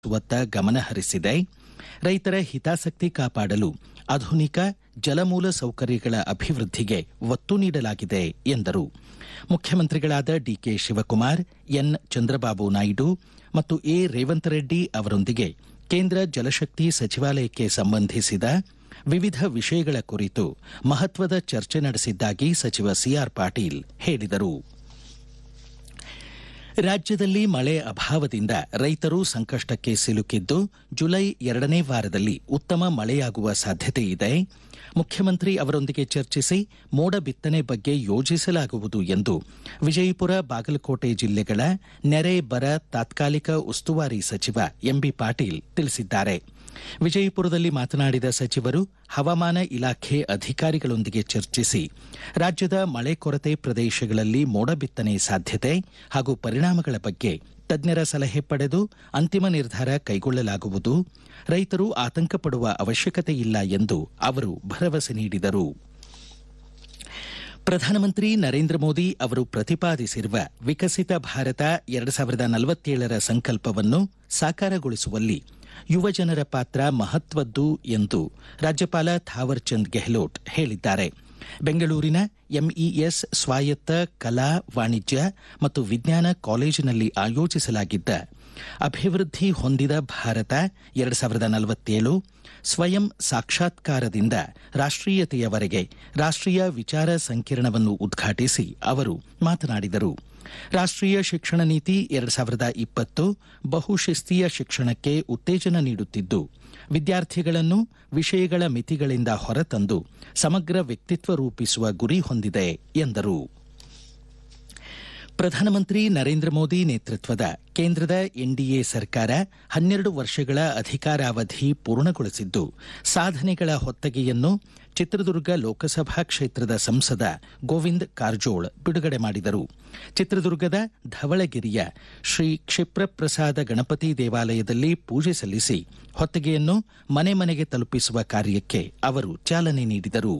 ವತ್ತ ಗಮನ ಹರಿಸಿದೆ ರೈತರ ಹಿತಾಸಕ್ತಿ ಕಾಪಾಡಲು ಆಧುನಿಕ ಜಲಮೂಲ ಸೌಕರ್ಯಗಳ ಅಭಿವೃದ್ಧಿಗೆ ಒತ್ತು ನೀಡಲಾಗಿದೆ ಎಂದರು ಮುಖ್ಯಮಂತ್ರಿಗಳಾದ ಡಿಕೆ ಶಿವಕುಮಾರ್ ಎನ್ ಚಂದ್ರಬಾಬು ನಾಯ್ಡು ಮತ್ತು ಎ ರೇವಂತ್ ರೆಡ್ಡಿ ಅವರೊಂದಿಗೆ ಕೇಂದ್ರ ಜಲಶಕ್ತಿ ಸಚಿವಾಲಯಕ್ಕೆ ಸಂಬಂಧಿಸಿದ ವಿವಿಧ ವಿಷಯಗಳ ಕುರಿತು ಮಹತ್ವದ ಚರ್ಚೆ ನಡೆಸಿದ್ದಾಗಿ ಸಚಿವ ಸಿಆರ್ ಪಾಟೀಲ್ ಹೇಳಿದರು ರಾಜ್ಯದಲ್ಲಿ ಮಳೆ ಅಭಾವದಿಂದ ರೈತರು ಸಂಕಷ್ಟಕ್ಕೆ ಸಿಲುಕಿದ್ದು ಜುಲೈ ಎರಡನೇ ವಾರದಲ್ಲಿ ಉತ್ತಮ ಮಳೆಯಾಗುವ ಸಾಧ್ಯತೆ ಇದೆ ಮುಖ್ಯಮಂತ್ರಿ ಅವರೊಂದಿಗೆ ಚರ್ಚಿಸಿ ಮೋಡ ಬಿತ್ತನೆ ಬಗ್ಗೆ ಯೋಜಿಸಲಾಗುವುದು ಎಂದು ವಿಜಯಪುರ ಬಾಗಲಕೋಟೆ ಜಿಲ್ಲೆಗಳ ನೆರೆ ಬರ ತಾತ್ಕಾಲಿಕ ಉಸ್ತುವಾರಿ ಸಚಿವ ಎಂಬಿ ಪಾಟೀಲ್ ತಿಳಿಸಿದ್ದಾರೆ ವಿಜಯಪುರದಲ್ಲಿ ಮಾತನಾಡಿದ ಸಚಿವರು ಹವಾಮಾನ ಇಲಾಖೆ ಅಧಿಕಾರಿಗಳೊಂದಿಗೆ ಚರ್ಚಿಸಿ ರಾಜ್ಯದ ಮಳೆ ಕೊರತೆ ಪ್ರದೇಶಗಳಲ್ಲಿ ಮೋಡ ಬಿತ್ತನೆ ಸಾಧ್ಯತೆ ಹಾಗೂ ಪರಿಣಾಮಗಳ ಬಗ್ಗೆ ತಜ್ಞರ ಸಲಹೆ ಪಡೆದು ಅಂತಿಮ ನಿರ್ಧಾರ ಕೈಗೊಳ್ಳಲಾಗುವುದು ರೈತರು ಆತಂಕ ಪಡುವ ಅವಶ್ಯಕತೆ ಇಲ್ಲ ಎಂದು ಅವರು ಭರವಸೆ ನೀಡಿದರು ಪ್ರಧಾನಮಂತ್ರಿ ನರೇಂದ್ರ ಮೋದಿ ಅವರು ಪ್ರತಿಪಾದಿಸಿರುವ ವಿಕಸಿತ ಭಾರತ ಎರಡು ಸಾವಿರದ ನಲವತ್ತೇಳರ ಸಂಕಲ್ಪವನ್ನು ಸಾಕಾರಗೊಳಿಸುವಲ್ಲಿ ಯುವಜನರ ಪಾತ್ರ ಮಹತ್ವದ್ದು ಎಂದು ರಾಜ್ಯಪಾಲ ಥಾವರ್ ಚಂದ್ ಗೆಹ್ಲೋಟ್ ಹೇಳಿದ್ದಾರೆ ಬೆಂಗಳೂರಿನ ಎಂಇಎಸ್ ಸ್ವಾಯತ್ತ ಕಲಾ ವಾಣಿಜ್ಯ ಮತ್ತು ವಿಜ್ಞಾನ ಕಾಲೇಜಿನಲ್ಲಿ ಆಯೋಜಿಸಲಾಗಿದ್ದ ಅಭಿವೃದ್ಧಿ ಹೊಂದಿದ ಭಾರತ ಎರಡು ಸಾವಿರದ ನಲವತ್ತೇಳು ಸ್ವಯಂ ಸಾಕ್ಷಾತ್ಕಾರದಿಂದ ರಾಷ್ಟ್ರೀಯತೆಯವರೆಗೆ ರಾಷ್ಟ್ರೀಯ ವಿಚಾರ ಸಂಕಿರಣವನ್ನು ಉದ್ಘಾಟಿಸಿ ಅವರು ಮಾತನಾಡಿದರು ರಾಷ್ಟ್ರೀಯ ಶಿಕ್ಷಣ ನೀತಿ ಎರಡು ಸಾವಿರದ ಇಪ್ಪತ್ತು ಬಹುಶಿಸ್ತೀಯ ಶಿಕ್ಷಣಕ್ಕೆ ಉತ್ತೇಜನ ನೀಡುತ್ತಿದ್ದು ವಿದ್ಯಾರ್ಥಿಗಳನ್ನು ವಿಷಯಗಳ ಮಿತಿಗಳಿಂದ ಹೊರತಂದು ಸಮಗ್ರ ವ್ಯಕ್ತಿತ್ವ ರೂಪಿಸುವ ಗುರಿ ಹೊಂದಿದೆ ಎಂದರು ಪ್ರಧಾನಮಂತ್ರಿ ನರೇಂದ್ರ ಮೋದಿ ನೇತೃತ್ವದ ಕೇಂದ್ರದ ಎನ್ಡಿಎ ಸರ್ಕಾರ ಹನ್ನೆರಡು ವರ್ಷಗಳ ಅಧಿಕಾರಾವಧಿ ಪೂರ್ಣಗೊಳಿಸಿದ್ದು ಸಾಧನೆಗಳ ಹೊತ್ತಗೆಯನ್ನು ಚಿತ್ರದುರ್ಗ ಲೋಕಸಭಾ ಕ್ಷೇತ್ರದ ಸಂಸದ ಗೋವಿಂದ್ ಕಾರಜೋಳ್ ಬಿಡುಗಡೆ ಮಾಡಿದರು ಚಿತ್ರದುರ್ಗದ ಧವಳಗಿರಿಯ ಶ್ರೀ ಕ್ಷಿಪ್ರಪ್ರಸಾದ ಗಣಪತಿ ದೇವಾಲಯದಲ್ಲಿ ಪೂಜೆ ಸಲ್ಲಿಸಿ ಹೊತ್ತಗೆಯನ್ನು ಮನೆ ಮನೆಗೆ ತಲುಪಿಸುವ ಕಾರ್ಯಕ್ಕೆ ಅವರು ಚಾಲನೆ ನೀಡಿದರು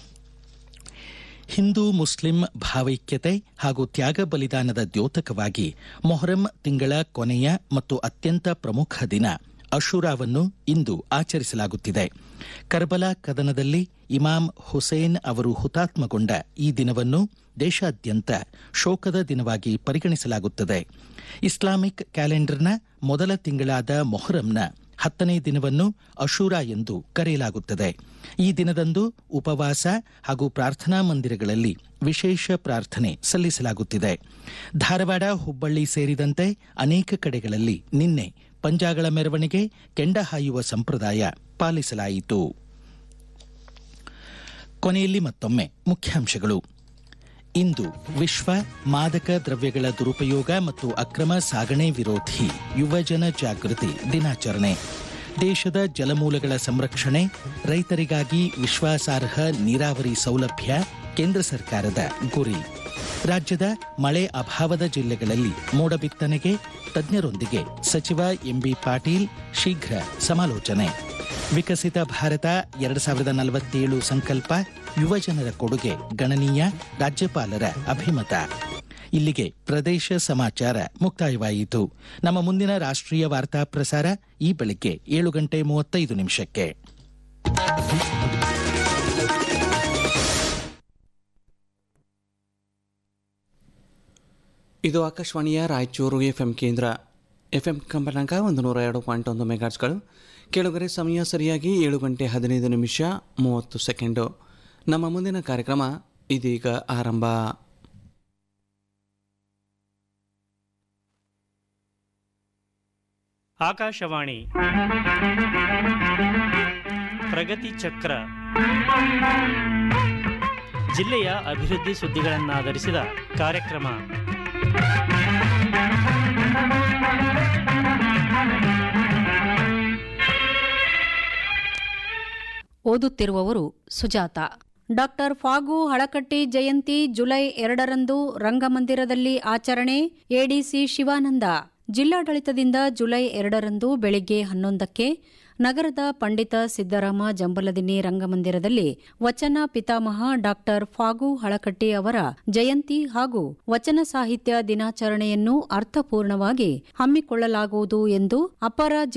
ಹಿಂದೂ ಮುಸ್ಲಿಂ ಭಾವೈಕ್ಯತೆ ಹಾಗೂ ತ್ಯಾಗ ಬಲಿದಾನದ ದ್ಯೋತಕವಾಗಿ ಮೊಹರಂ ತಿಂಗಳ ಕೊನೆಯ ಮತ್ತು ಅತ್ಯಂತ ಪ್ರಮುಖ ದಿನ ಅಶುರಾವನ್ನು ಇಂದು ಆಚರಿಸಲಾಗುತ್ತಿದೆ ಕರ್ಬಲಾ ಕದನದಲ್ಲಿ ಇಮಾಮ್ ಹುಸೇನ್ ಅವರು ಹುತಾತ್ಮಗೊಂಡ ಈ ದಿನವನ್ನು ದೇಶಾದ್ಯಂತ ಶೋಕದ ದಿನವಾಗಿ ಪರಿಗಣಿಸಲಾಗುತ್ತದೆ ಇಸ್ಲಾಮಿಕ್ ಕ್ಯಾಲೆಂಡರ್ನ ಮೊದಲ ತಿಂಗಳಾದ ಮೊಹರಂನ ಹತ್ತನೇ ದಿನವನ್ನು ಅಶೂರ ಎಂದು ಕರೆಯಲಾಗುತ್ತದೆ ಈ ದಿನದಂದು ಉಪವಾಸ ಹಾಗೂ ಪ್ರಾರ್ಥನಾ ಮಂದಿರಗಳಲ್ಲಿ ವಿಶೇಷ ಪ್ರಾರ್ಥನೆ ಸಲ್ಲಿಸಲಾಗುತ್ತಿದೆ ಧಾರವಾಡ ಹುಬ್ಬಳ್ಳಿ ಸೇರಿದಂತೆ ಅನೇಕ ಕಡೆಗಳಲ್ಲಿ ನಿನ್ನೆ ಪಂಜಾಗಳ ಮೆರವಣಿಗೆ ಕೆಂಡ ಹಾಯುವ ಸಂಪ್ರದಾಯ ಪಾಲಿಸಲಾಯಿತು ಕೊನೆಯಲ್ಲಿ ಮತ್ತೊಮ್ಮೆ ಮುಖ್ಯಾಂಶಗಳು ಇಂದು ವಿಶ್ವ ಮಾದಕ ದ್ರವ್ಯಗಳ ದುರುಪಯೋಗ ಮತ್ತು ಅಕ್ರಮ ಸಾಗಣೆ ವಿರೋಧಿ ಯುವಜನ ಜಾಗೃತಿ ದಿನಾಚರಣೆ ದೇಶದ ಜಲಮೂಲಗಳ ಸಂರಕ್ಷಣೆ ರೈತರಿಗಾಗಿ ವಿಶ್ವಾಸಾರ್ಹ ನೀರಾವರಿ ಸೌಲಭ್ಯ ಕೇಂದ್ರ ಸರ್ಕಾರದ ಗುರಿ ರಾಜ್ಯದ ಮಳೆ ಅಭಾವದ ಜಿಲ್ಲೆಗಳಲ್ಲಿ ಮೋಡ ಬಿತ್ತನೆಗೆ ತಜ್ಞರೊಂದಿಗೆ ಸಚಿವ ಎಂಬಿ ಪಾಟೀಲ್ ಶೀಘ್ರ ಸಮಾಲೋಚನೆ ವಿಕಸಿತ ಭಾರತ ಎರಡು ಸಾವಿರದ ನಲವತ್ತೇಳು ಸಂಕಲ್ಪ ಯುವಜನರ ಕೊಡುಗೆ ಗಣನೀಯ ರಾಜ್ಯಪಾಲರ ಅಭಿಮತ ಇಲ್ಲಿಗೆ ಪ್ರದೇಶ ಸಮಾಚಾರ ಮುಕ್ತಾಯವಾಯಿತು ನಮ್ಮ ಮುಂದಿನ ರಾಷ್ಟ್ರೀಯ ವಾರ್ತಾ ಪ್ರಸಾರ ಈ ಬೆಳಿಗ್ಗೆ ಏಳು ಗಂಟೆ ಮೂವತ್ತೈದು ನಿಮಿಷಕ್ಕೆ ಇದು ಆಕಾಶವಾಣಿಯ ರಾಯಚೂರು ಎಫ್ಎಂ ಕೇಂದ್ರ ಎಫ್ಎಂ ಕಂಪನಾಂಕ ಒಂದು ನೂರ ಎರಡು ಪಾಯಿಂಟ್ ಒಂದು ಮೆಗಾಟ್ಸ್ಗಳು ಕೆಳಗರೆ ಸಮಯ ಸರಿಯಾಗಿ ಏಳು ಗಂಟೆ ಹದಿನೈದು ನಿಮಿಷ ಮೂವತ್ತು ಸೆಕೆಂಡು ನಮ್ಮ ಮುಂದಿನ ಕಾರ್ಯಕ್ರಮ ಇದೀಗ ಆರಂಭ ಆಕಾಶವಾಣಿ ಪ್ರಗತಿ ಚಕ್ರ ಜಿಲ್ಲೆಯ ಅಭಿವೃದ್ಧಿ ಸುದ್ದಿಗಳನ್ನಾಧರಿಸಿದ ಕಾರ್ಯಕ್ರಮ ಓದುತ್ತಿರುವವರು ಸುಜಾತ ಡಾಕ್ಟರ್ ಫಾಗು ಹಳಕಟ್ಟಿ ಜಯಂತಿ ಜುಲೈ ಎರಡರಂದು ರಂಗಮಂದಿರದಲ್ಲಿ ಆಚರಣೆ ಎಡಿಸಿ ಶಿವಾನಂದ ಜಿಲ್ಲಾಡಳಿತದಿಂದ ಜುಲೈ ಎರಡರಂದು ಬೆಳಿಗ್ಗೆ ಹನ್ನೊಂದಕ್ಕೆ ನಗರದ ಪಂಡಿತ ಸಿದ್ದರಾಮ ಜಂಬಲದಿನ್ನಿ ರಂಗಮಂದಿರದಲ್ಲಿ ವಚನ ಪಿತಾಮಹ ಡಾಕ್ಟರ್ ಫಾಗು ಹಳಕಟ್ಟಿ ಅವರ ಜಯಂತಿ ಹಾಗೂ ವಚನ ಸಾಹಿತ್ಯ ದಿನಾಚರಣೆಯನ್ನು ಅರ್ಥಪೂರ್ಣವಾಗಿ ಹಮ್ಮಿಕೊಳ್ಳಲಾಗುವುದು ಎಂದು ಅಪರ